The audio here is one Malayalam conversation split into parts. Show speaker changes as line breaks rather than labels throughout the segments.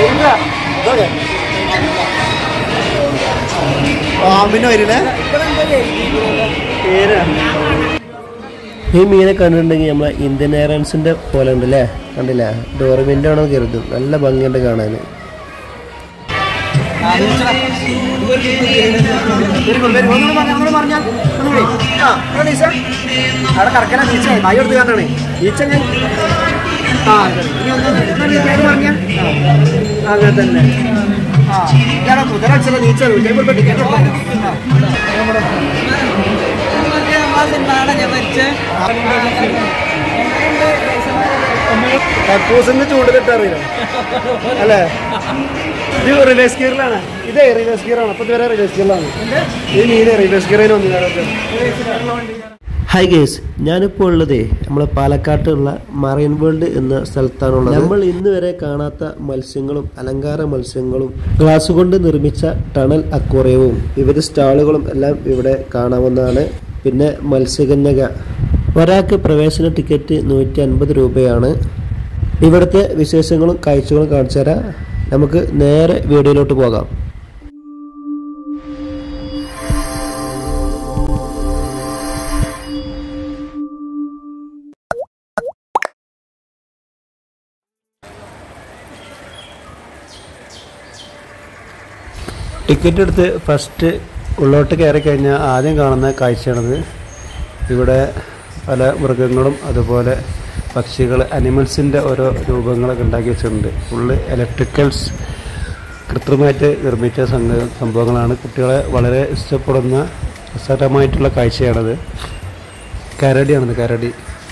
പാമ്പിന് വരില്ലേ പേര്
ഈ മീനെ കണ്ടിട്ടുണ്ടെങ്കിൽ നമ്മളെ ഇന്ത്യൻ എയർലൈൻസിന്റെ പോലെ ഉണ്ട് അല്ലേ കണ്ടില്ല ഡോർമിൻ്റെ ആണോ കരുതും നല്ല ഭംഗിയുണ്ട് കാണാൻ
അവിടെ കറക്കല നീച്ച കൈ എടുത്ത് കാരണാണ് ഈച്ച ഞാൻ ആ അതെ. ഇനി ഒന്ന് പേര് പറഞ്ഞ അങ്ങനെ തന്നെ ആ ഇയാളെ കുതിര അടിച്ചത് നീച്ച ടിക്കറ്റ് കക്കൂസിന്റെ ചൂണ്ടിലിട്ട് അറിയില്ല അല്ലേ ഇത് റിവേഴ്സ് ഗിയറിലാണ് ഇതേ റിവേഴ്സ് ഗിയറാണ് അപ്പൊ ഇതുവരെ റിവേഴ്സ് ഗിയറിലാണ് ഈ മീന് റിവേഴ്സ് ഗിയറിന് വന്നു
ഹായ് ഗേസ് ഞാനിപ്പോൾ ഉള്ളതേ നമ്മളെ പാലക്കാട്ടുള്ള മറൈൻ വേൾഡ് എന്ന സ്ഥലത്താണുള്ളത് നമ്മൾ ഇന്ന് വരെ കാണാത്ത മത്സ്യങ്ങളും അലങ്കാര മത്സ്യങ്ങളും ഗ്ലാസ് കൊണ്ട് നിർമ്മിച്ച ടണൽ അക്വേറിയവും വിവിധ സ്റ്റാളുകളും എല്ലാം ഇവിടെ കാണാവുന്നതാണ് പിന്നെ മത്സ്യകന്യക ഒരാൾക്ക് പ്രവേശന ടിക്കറ്റ് നൂറ്റി അൻപത് രൂപയാണ് ഇവിടുത്തെ വിശേഷങ്ങളും കാഴ്ചകളും കാണിച്ചു തരാം നമുക്ക് നേരെ വീഡിയോയിലോട്ട് പോകാം ടിക്കറ്റ് എടുത്ത് ഫസ്റ്റ് ഉള്ളോട്ട് കയറി കഴിഞ്ഞാൽ ആദ്യം കാണുന്ന കാഴ്ചയാണത് ഇവിടെ പല മൃഗങ്ങളും അതുപോലെ പക്ഷികൾ അനിമൽസിൻ്റെ ഓരോ രൂപങ്ങളൊക്കെ ഉണ്ടാക്കി വെച്ചിട്ടുണ്ട് ഫുള്ള് ഇലക്ട്രിക്കൽസ് കൃത്രിമമായിട്ട് നിർമ്മിച്ച സംഗ സംഭവങ്ങളാണ് കുട്ടികളെ വളരെ ഇഷ്ടപ്പെടുന്ന രസകരമായിട്ടുള്ള കാഴ്ചയാണത് കരടിയാണത് കരടി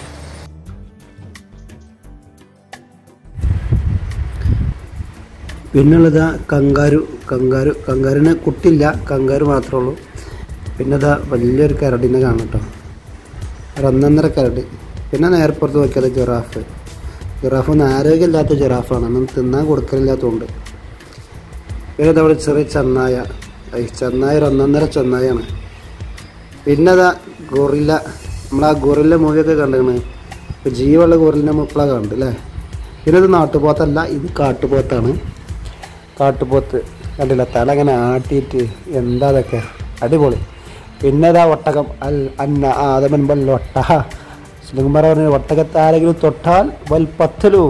പിന്നുള്ളത് കങ്കാരു കങ്കാരു കങ്കാരുവിന് കുട്ടില്ല കങ്കാരു മാത്രമേ ഉള്ളൂ പിന്നെ ഇതാ വലിയൊരു കരടിനെ കാണും കേട്ടോ ഒരു ഒന്നൊന്നര കരടി പിന്നെ നേരപ്പുറത്ത് നോക്കിയത് ജിറാഫ് ജിറാഫ് ഒന്നും ആരോഗ്യമില്ലാത്ത ജിറാഫാണ് ഒന്നും തിന്നാൻ കൊടുക്കലില്ലാത്തതുകൊണ്ട് പിന്നെ ഇതവിടെ ചെറിയ ചെന്നായ ഈ ചെന്നായ ഒരു ഒന്നൊന്നര ചെന്നായാണ് പിന്നെ അതാ ഗൊറില്ല നമ്മൾ ആ ഗൊറില്ല മൂവിയൊക്കെ കണ്ടിരുന്നു ഇപ്പോൾ ജീവുള്ള ഗൊറിലിൻ്റെ മുപ്പള കണ്ടു അല്ലേ പിന്നെ ഇത് നാട്ടുപോത്തല്ല ഇത് കാട്ടുപോത്താണ് കാട്ടുപോത്ത് കണ്ടില്ല തല അങ്ങനെ ആട്ടിയിട്ട് എന്താ അതൊക്കെ അടിപൊളി പിന്നെ ഇതാ ഒട്ടകം അൽ അന്ന ആദമൻ ബൽ ഒട്ടഹ ശ്രീകുമാർ പറഞ്ഞു ഒട്ടകത്തെ ആരെങ്കിലും തൊട്ടാൽ വൽ പത്തലു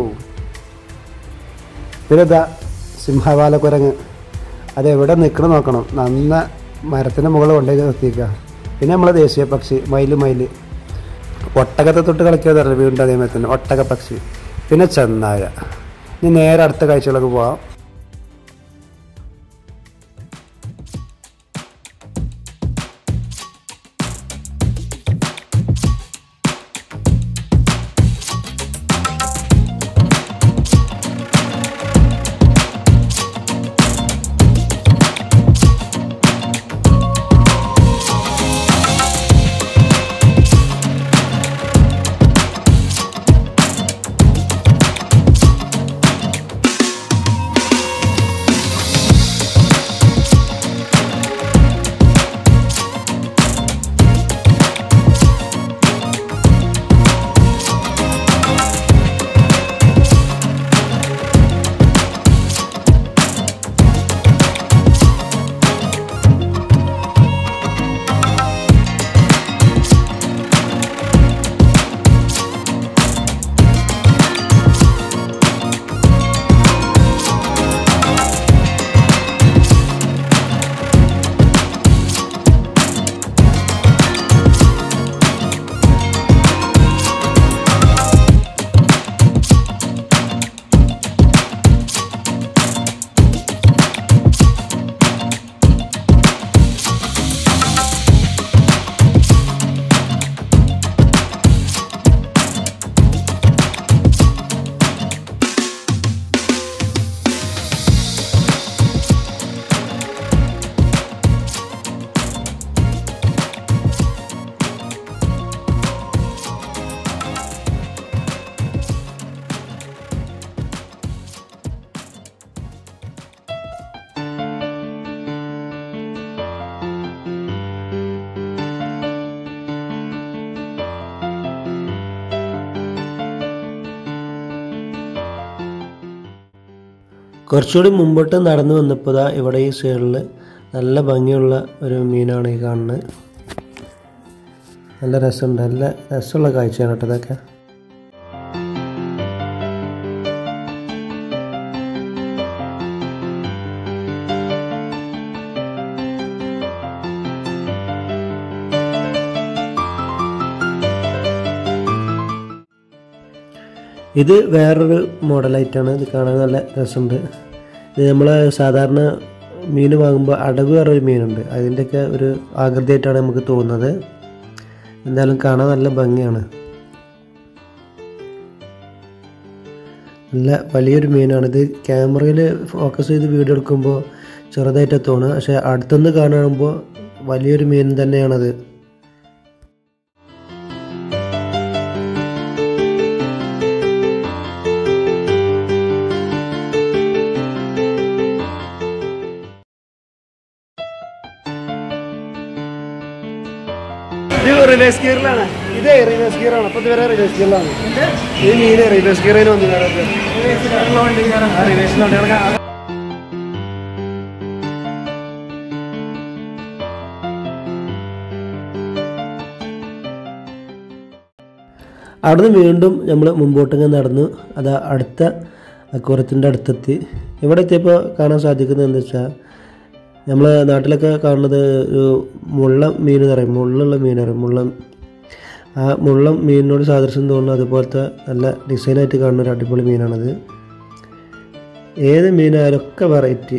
പിന്നെ ഇതാ സിംഹവാല കുരങ്ങ് അത് എവിടെ നിൽക്കണം നോക്കണം നന്ന മരത്തിൻ്റെ മുകളിൽ കൊണ്ടുപോയി നിർത്തിക്കുക പിന്നെ നമ്മളെ ദേശീയ പക്ഷി മയില് മയില് ഒട്ടകത്തെ തൊട്ട് കളിക്കാതെ വീണ്ടും അതേമാതിരി തന്നെ ഒട്ടക പക്ഷി പിന്നെ ചെന്നായ ഇനി നേരെ അടുത്ത കാഴ്ചകളൊക്കെ പോവാം കുറച്ചുകൂടി മുമ്പോട്ട് നടന്നു വന്നപ്പോൾ ദാ ഇവിടെ ഈ സൈഡിൽ നല്ല ഭംഗിയുള്ള ഒരു മീനാണ് ഈ കാണുന്നത് നല്ല രസമുണ്ട് നല്ല രസമുള്ള കാഴ്ചയാണ് കേട്ടോ ഇതൊക്കെ ഇത് വേറൊരു മോഡലായിട്ടാണ് ഇത് കാണാൻ നല്ല രസമുണ്ട് ഇത് നമ്മൾ സാധാരണ മീൻ വാങ്ങുമ്പോൾ അടവ് വേറൊരു മീനുണ്ട് അതിൻ്റെയൊക്കെ ഒരു ആകൃതിയായിട്ടാണ് നമുക്ക് തോന്നുന്നത് എന്തായാലും കാണാൻ നല്ല ഭംഗിയാണ് നല്ല വലിയൊരു മീനാണ് ഇത് ക്യാമറയിൽ ഫോക്കസ് ചെയ്ത് വീഡിയോ എടുക്കുമ്പോൾ ചെറുതായിട്ട് തോന്നുക പക്ഷേ അടുത്തുനിന്ന് കാണുമ്പോൾ വലിയൊരു മീൻ തന്നെയാണത്
ഇത് റിവേഴ്സ് ഗിയറിലാണ് ഇതേ റിവേഴ്സ് ഗിയറാണ് അപ്പൊ ഇതുവരെ റിവേഴ്സ് ഗിയറിലാണ് ഈ മീന് റിവേഴ്സ് ഗിയറിന് വന്നു റിവേഴ്സിലുണ്ട്
അവിടുന്ന് വീണ്ടും നമ്മൾ മുമ്പോട്ടിങ്ങനെ നടന്നു അത് അടുത്ത അക്വറത്തിൻ്റെ അടുത്തെത്തി ഇവിടെ എത്തിയപ്പോൾ കാണാൻ സാധിക്കുന്നത് എന്താ വെച്ചാൽ നമ്മൾ നാട്ടിലൊക്കെ കാണുന്നത് ഒരു മുള്ള മീൻ എന്ന് പറയും മുള്ളുള്ള മീൻ പറയും മുള്ളം ആ മുള്ളം മീനിനോട് സാദൃശ്യം തോന്നുന്ന അതുപോലത്തെ നല്ല ഡിസൈനായിട്ട് കാണുന്ന ഒരു അടിപൊളി മീനാണത് ഏത് മീനായാലും ഒക്കെ വെറൈറ്റി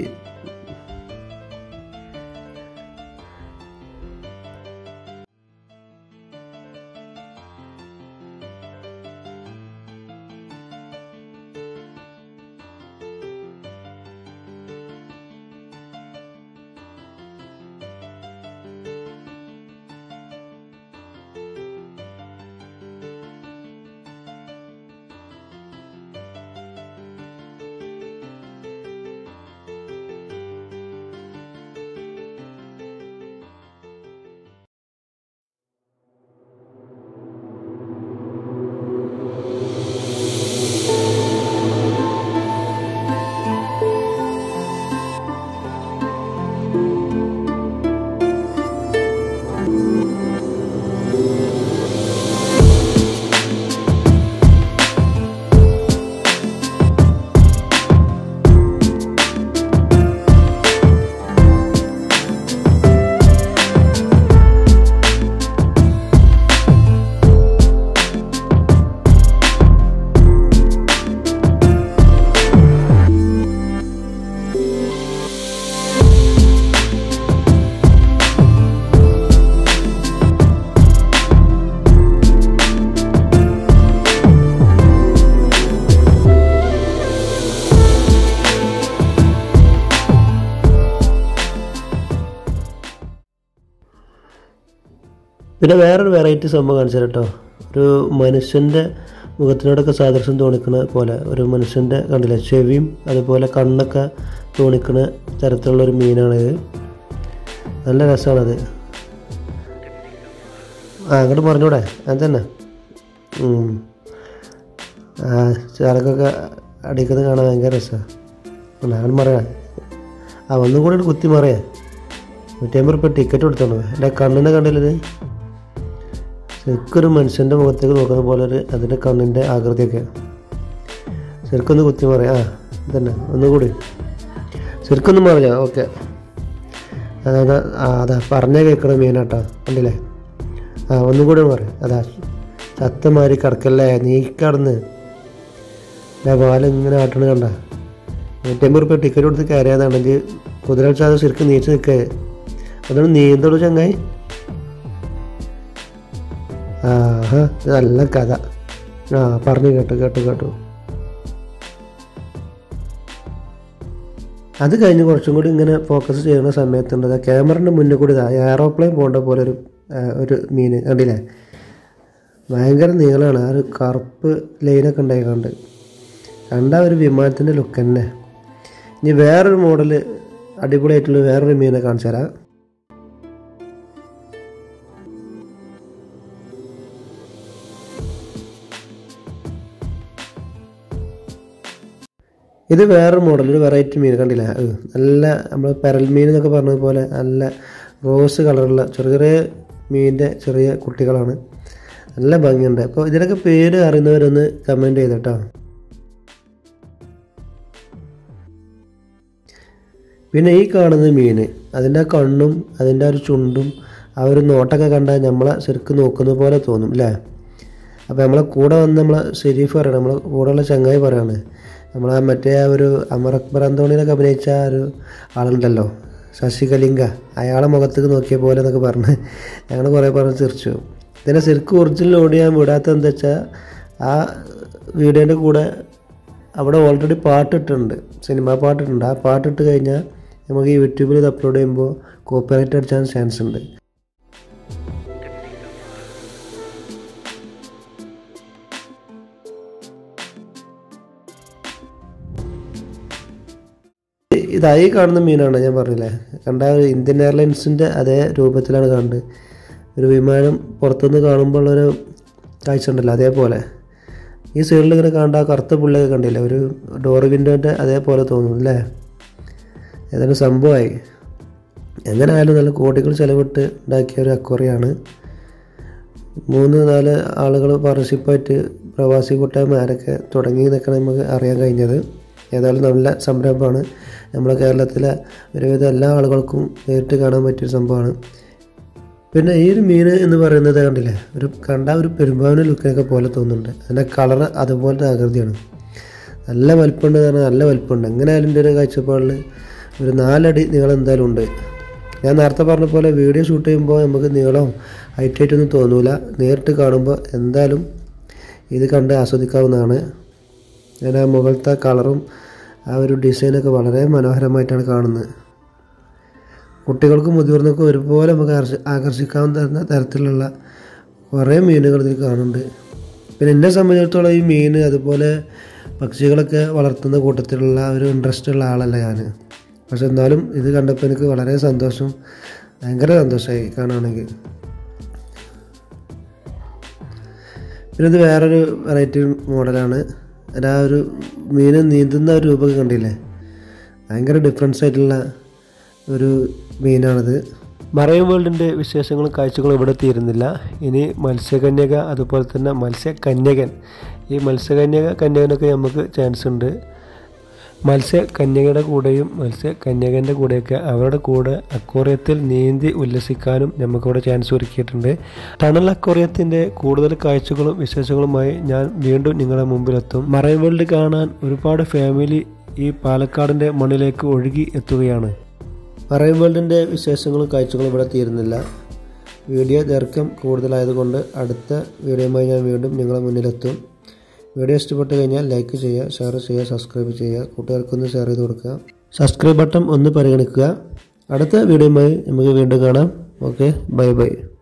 പിന്നെ വേറൊരു വെറൈറ്റി സംഭവം കാണിച്ചു തരാം കേട്ടോ ഒരു മനുഷ്യൻ്റെ മുഖത്തിനോടൊക്കെ സാദൃശ്യം തോന്നിക്കുന്ന പോലെ ഒരു മനുഷ്യൻ്റെ കണ്ടില്ല ചെവിയും അതുപോലെ കണ്ണൊക്കെ തോന്നിക്കുന്ന തരത്തിലുള്ള ഒരു മീനാണിത് നല്ല രസമാണത് ആ അങ്ങോട്ട് പറഞ്ഞൂടെ അത് തന്നെ ഉം. ആ ചിലക്കൊക്കെ അടിക്കുന്നത് കാണാൻ ഭയങ്കര രസമാണ് ഞാൻ പറയാം ആ ഒന്നും കൂടി ഒരു കുത്തി മറിയാ നൂറ്റമ്പത് റുപ്യ ടിക്കറ്റ് കൊടുത്തോളൂ എൻ്റെ കണ്ണിനെ കണ്ടില്ലത് ശരിക്കൊരു മനുഷ്യൻ്റെ മുഖത്തേക്ക് നോക്കുന്ന പോലെ ഒരു അതിൻ്റെ കണ്ണിൻ്റെ ആകൃതിയൊക്കെ ശരിക്കൊന്ന് കുത്തി മറിയാ ആ ഇതന്നെ ഒന്നുകൂടി ശരിക്കൊന്ന് മറിഞ്ഞോ ഓക്കെ അതാ ആ അതാ പറഞ്ഞ കേൾക്കണ മീനാട്ടോ കണ്ടില്ലേ ആ ഒന്നും കൂടി മാറി അതാ ചത്തമാരി കിടക്കല്ലേ നീ കടന്ന് ഞാൻ പാലിങ്ങനെ ആട്ടണ കണ്ട നൂറ്റമ്പത് റുപ്യ ടിക്കറ്റ് കൊടുത്ത് കയറിയതാണെങ്കിൽ കുതിര ചാതെ ശരിക്കും നീച്ച് നിൽക്കേ അതാണ് നീന്തോളൂ ചങ്ങായി ആഹാ ഇത് നല്ല കഥ ആ പറഞ്ഞു കേട്ടു കേട്ടു കേട്ടു അത് കഴിഞ്ഞ് കുറച്ചും കൂടി ഇങ്ങനെ ഫോക്കസ് ചെയ്യുന്ന സമയത്തുണ്ട് ആ ക്യാമറൻ്റെ മുന്നിൽ കൂടി ഇതാ എയറോപ്ലെയിൻ പോകേണ്ട പോലെ ഒരു ആ, ഒരു മീൻ കണ്ടില്ലേ ഭയങ്കര നീളമാണ് ആ ഒരു കറുപ്പ് ലൈനൊക്കെ ഉണ്ടായിക്കൊണ്ട് കണ്ട ഒരു വിമാനത്തിൻ്റെ ലുക്ക് തന്നെ ഇനി വേറൊരു മോഡൽ അടിപൊളിയായിട്ടുള്ള വേറൊരു മീനെ കാണിച്ചു തരാം ഇത് വേറൊരു മോഡൽ ഒരു വെറൈറ്റി മീൻ കണ്ടില്ല ഏ, നല്ല നമ്മൾ പെരൽ മീൻ എന്നൊക്കെ പറഞ്ഞ പോലെ നല്ല റോസ് കളറുള്ള ചെറിയ ചെറിയ മീനിൻ്റെ ചെറിയ കുട്ടികളാണ് നല്ല ഭംഗിയുണ്ട് അപ്പോൾ ഇതിനൊക്കെ പേര് അറിയുന്നവരൊന്ന് കമൻറ്റ് ചെയ്തോട്ടോ പിന്നെ ഈ കാണുന്ന മീൻ അതിൻ്റെ ആ കണ്ണും അതിൻ്റെ ആ ഒരു ചുണ്ടും ആ ഒരു നോട്ടൊക്കെ കണ്ടാൽ നമ്മളെ ശരിക്കും നോക്കുന്ന പോലെ തോന്നും അല്ലേ അപ്പോൾ നമ്മളെ കൂടെ വന്ന് നമ്മളെ ഷെരീഫ് പറയണം നമ്മളെ കൂടെയുള്ള ചങ്ങായി പറയാണ് നമ്മളെ മറ്റേ ആ ഒരു അമർ അക്ബർ അന്തോണിയിലൊക്കെ അഭിനയിച്ച ആ ഒരു ആളുണ്ടല്ലോ ശശികലിംഗ അയാളെ മുഖത്തേക്ക് നോക്കിയ പോലെ എന്നൊക്കെ പറഞ്ഞ് ഞങ്ങൾ കുറേ പറഞ്ഞ് ചിരിച്ചു ഇതിനെ ശരിക്കും ഒറിജിനൽ ഓടി ഞാൻ വിടാത്ത എന്താ വെച്ചാൽ ആ വീഡിയോൻ്റെ കൂടെ അവിടെ ഓൾറെഡി പാട്ടിട്ടുണ്ട് സിനിമാ പാട്ടിട്ടുണ്ട് ആ പാട്ടിട്ട് കഴിഞ്ഞാൽ നമുക്ക് യൂട്യൂബിൽ ഇത് അപ്ലോഡ് ചെയ്യുമ്പോൾ കോപ്പിറൈറ്റ് അടിച്ചാൻ ചാൻസ് ഉണ്ട് ഇതായി കാണുന്ന മീനാണ് ഞാൻ പറഞ്ഞില്ലേ കണ്ട ആ ഒരു ഇന്ത്യൻ എയർലൈൻസിൻ്റെ അതേ രൂപത്തിലാണ് കാണുന്നത് ഒരു വിമാനം പുറത്തുനിന്ന് കാണുമ്പോൾ ഒരു കാഴ്ച ഉണ്ടല്ലോ അതേപോലെ ഈ സൈഡിൽ ഇങ്ങനെ കാണേണ്ട ആ കറുത്ത പുള്ളിയൊക്കെ കണ്ടില്ലേ ഒരു ഡോർ വിൻഡോൻ്റെ അതേപോലെ തോന്നുന്നു അല്ലേ ഏതായാലും സംഭവമായി എങ്ങനെ ആയാലും നല്ല കോടികൾ ചിലവിട്ട് ഉണ്ടാക്കിയ ഒരു അക്വറിയാണ് മൂന്ന് നാല് ആളുകൾ പാർട്ണർഷിപ്പായിട്ട് പ്രവാസി കൂട്ടായ്മമാരൊക്കെ തുടങ്ങി എന്നൊക്കെ നമുക്ക് അറിയാൻ കഴിഞ്ഞത് ഏതായാലും നല്ല സംരംഭമാണ് നമ്മുടെ കേരളത്തിലെ ഒരുവിധം എല്ലാ ആളുകൾക്കും നേരിട്ട് കാണാൻ പറ്റിയ സംഭവമാണ് പിന്നെ ഈ ഒരു മീൻ എന്ന് പറയുന്നത് കണ്ടില്ലേ ഒരു കണ്ട ഒരു പെരുമ്പാവിന് ലുക്കിനൊക്കെ പോലെ തോന്നുന്നുണ്ട് അതിൻ്റെ കളർ അതുപോലത്തെ ആകൃതിയാണ് നല്ല വലിപ്പമുണ്ട് പറഞ്ഞാൽ നല്ല വലിപ്പമുണ്ട് എങ്ങനെയായാലും എൻ്റെ ഒരു കാഴ്ചപ്പാടിൽ ഒരു നാലടി നീളം എന്തായാലും ഉണ്ട് ഞാൻ നേരത്തെ പറഞ്ഞ പോലെ വീഡിയോ ഷൂട്ട് ചെയ്യുമ്പോൾ നമുക്ക് നീളം ഹൈറ്റ് ആയിട്ടൊന്നും തോന്നൂല നേരിട്ട് കാണുമ്പോൾ എന്തായാലും ഇത് കണ്ട് ആസ്വദിക്കാവുന്നതാണ് ഞാൻ ആ മുകളിലത്തെ കളറും ആ ഒരു ഡിസൈനൊക്കെ വളരെ മനോഹരമായിട്ടാണ് കാണുന്നത് കുട്ടികൾക്കും മുതിർന്നവർക്കും ഒരുപോലെ നമുക്ക് ആകർഷി- ആകർഷിക്കാവുന്ന തരത്തിലുള്ള കുറേ മീനുകൾ ഇതിൽ കാണുന്നുണ്ട് പിന്നെ എന്നെ സംബന്ധിച്ചിടത്തോളം ഈ മീൻ അതുപോലെ പക്ഷികളൊക്കെ വളർത്തുന്ന കൂട്ടത്തിലുള്ള ഒരു ഇൻട്രസ്റ്റ് ഉള്ള ആളല്ല ഞാൻ പക്ഷെ എന്നാലും ഇത് കണ്ടപ്പോൾ എനിക്ക് വളരെ സന്തോഷം ഭയങ്കര സന്തോഷമായി കാണുകയാണെങ്കിൽ പിന്നെ ഇത് വേറൊരു വെറൈറ്റി മോഡലാണ് അത് ആ ഒരു മീൻ നീന്തുന്ന ഒരു രൂപമൊക്കെ കണ്ടില്ലേ ഭയങ്കര ഡിഫറൻസ് ആയിട്ടുള്ള ഒരു മീനാണിത് മറൈൻ വേൾഡിൻ്റെ വിശേഷങ്ങളും കാഴ്ചകളും ഇവിടെ തീരുന്നില്ല ഇനി മത്സ്യകന്യക അതുപോലെ തന്നെ മത്സ്യകന്യകൻ ഈ മത്സ്യകന്യക കന്യകനൊക്കെ നമുക്ക് ചാൻസ് ഉണ്ട് മത്സ്യകന്യകയുടെ കൂടെയും മത്സ്യകന്യകൻ്റെ കൂടെയൊക്കെ അവരുടെ കൂടെ അക്വേറിയത്തിൽ നീന്തി ഉല്ലസിക്കാനും നമുക്കിവിടെ ചാൻസ് ഒരുക്കിയിട്ടുണ്ട് ടണൽ അക്വേറിയത്തിൻ്റെ കൂടുതൽ കാഴ്ചകളും വിശേഷങ്ങളുമായി ഞാൻ വീണ്ടും നിങ്ങളുടെ മുമ്പിലെത്തും മറൈൻ വേൾഡ് കാണാൻ ഒരുപാട് ഫാമിലി ഈ പാലക്കാടിൻ്റെ മണ്ണിലേക്ക് ഒഴുകി എത്തുകയാണ് മറൈൻ വേൾഡിൻ്റെ വിശേഷങ്ങളും കാഴ്ചകളും ഇവിടെ തീരുന്നില്ല വീഡിയോ ദൈർഘ്യം കൂടുതലായതുകൊണ്ട് അടുത്ത വീഡിയോയുമായി ഞാൻ വീണ്ടും നിങ്ങളുടെ മുന്നിലെത്തും വീഡിയോ ഇഷ്ടപ്പെട്ട് കഴിഞ്ഞാൽ ലൈക്ക് ചെയ്യുക ഷെയർ ചെയ്യുക സബ്സ്ക്രൈബ് ചെയ്യുക കൂട്ടുകാർക്കൊന്ന് ഷെയർ ചെയ്ത് കൊടുക്കുക സബ്സ്ക്രൈബ് ബട്ടൺ ഒന്ന് പരിഗണിക്കുക അടുത്ത വീഡിയോയുമായി നമുക്ക് വീണ്ടും കാണാം ഓക്കെ ബൈ ബൈ